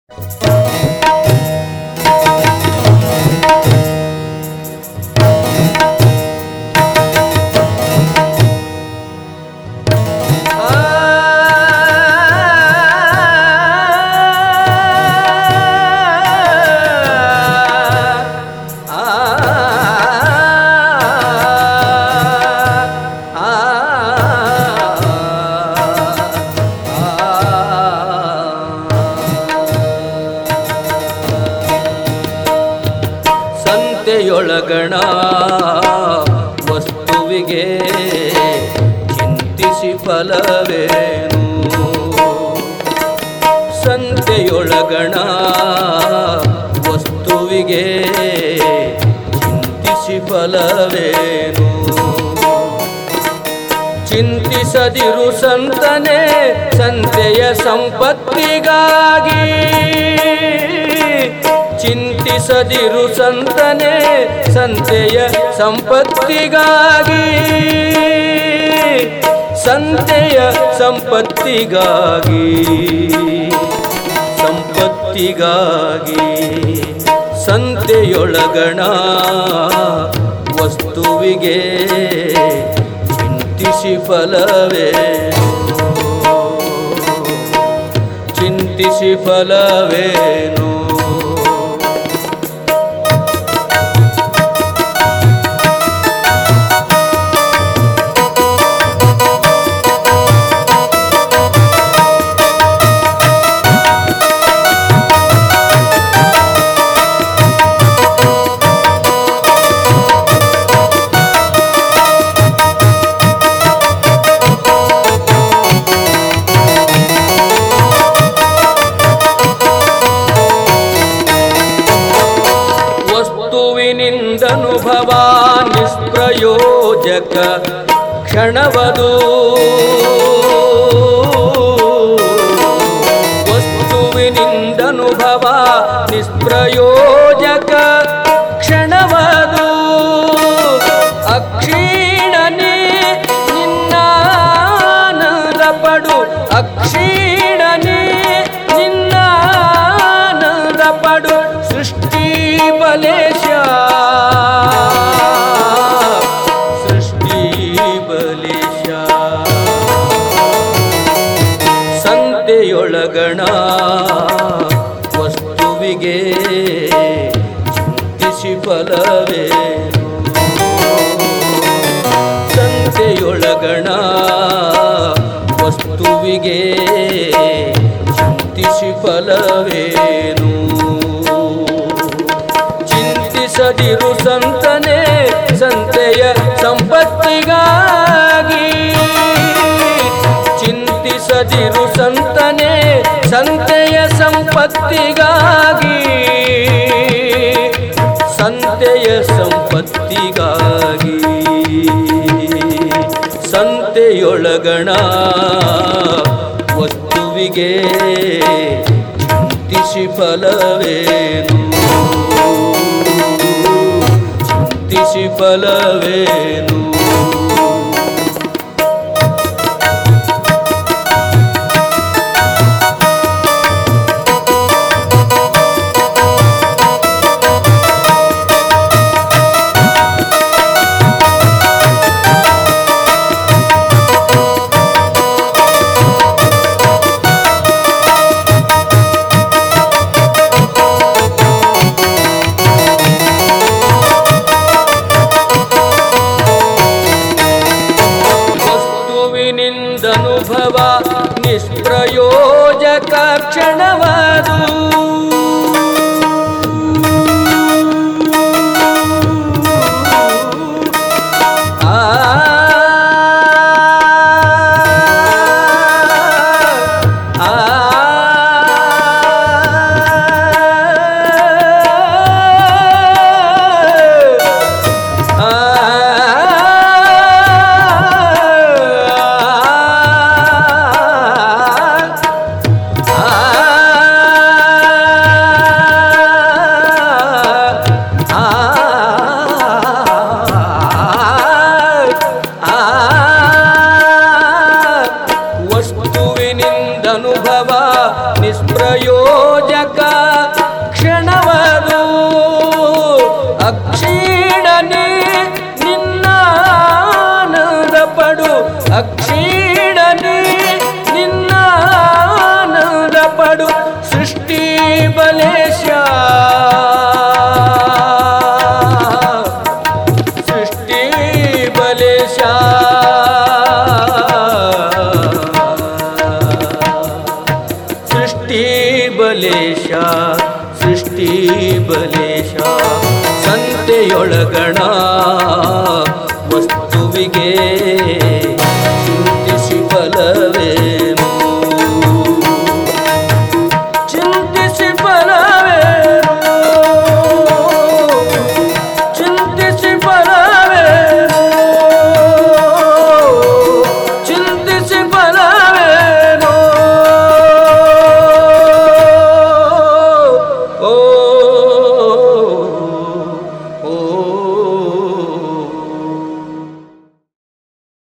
ಸಂತೆಯೊಳಗಣ ವಸ್ತುವಿಗೆ ಚಿಂತಿಸಿ ಫಲವೇನು ಸಂತೆಯೊಳಗಣ ವಸ್ತುವಿಗೆ ಚಿಂತಿಸಿ ಫಲವೇನು ಚಿಂತಿಸದಿರು ಸಂತನೆ ಸಂತೆಯ ಸಂಪತ್ತಿಗಾಗಿ ಚಿಂತಿಸದಿರು ಸಂತನೆ ಸಂತೆಯ ಸಂಪತ್ತಿಗಾಗಿ ಸಂತೆಯ ಸಂಪತ್ತಿಗಾಗಿ ಸಂಪತ್ತಿಗಾಗಿ ಸಂತೆಯೊಳಗಣ ವಸ್ತುವಿಗೆ ಚಿಂತಿಸಿ ಫಲವೇನು ಚಿಂತಿಸಿ ಫಲವೇನು ವಸ್ತುವಿನಿಂದನುಭವ ನಿಷ್ಪ್ರಯೋಜಕ ಕ್ಷಣವದು ವಸ್ತುವಿನಿಂದನುಭವ ನಿಷ್ಪ್ರಯೋಜಕ ಕ್ಷಣವದು ಅಕ್ಷೀಣನೆ ನಿನ್ನಾನಂದ ಪಡು ಅಕ್ಷೀಣನೆ ನಿನ್ನಾನಂದ ಪಡು ಸೃಷ್ಟಿ ಬಲೇಶ ಸೃಷ್ಟಿ ಬಲೇಶ ಸಂತೆಯೊಳಗಣ ವಸ್ತುವಿಗೆ ಚಿಂತಿಸಿ ಫಲವೇನು ಸಂತೆಯೊಳಗಣ ವಸ್ತುವಿಗೆ ಚಿಂತಿಸಿ ಫಲವೇನು ಚಿಂತಿಸದಿರು ಸಂತನೆ ಸಂತೆಯ ಸಂಪತ್ತಿಗಾಗಿ ಚಿಂತಿಸದಿರು ಸಂತನೆ ಸಂತೆಯ ಸಂಪತ್ತಿಗಾಗಿ ಸಂತೆಯ ಸಂಪತ್ತಿಗಾಗಿ ಸಂತೆಯೊಳಗಣ ವಸ್ತುವಿಗೆ ಚಿಂತಿಸಿ ಫಲವೇನು ಚಿಂತಿಸಿ ಫಲವೇನು ವಸ್ತುವಿನಿಂದನುಭವ ನಿಷ್ಪ್ರಯೋಜಕ ಕ್ಷಣವದು ಆ ಆ ಆ ಬಲೇಶ ಸೃಷ್ಟಿ ಬಲೇಶ ಸಂತೆಯೊಳಗಣ ವಸ್ತುವಿಗೆ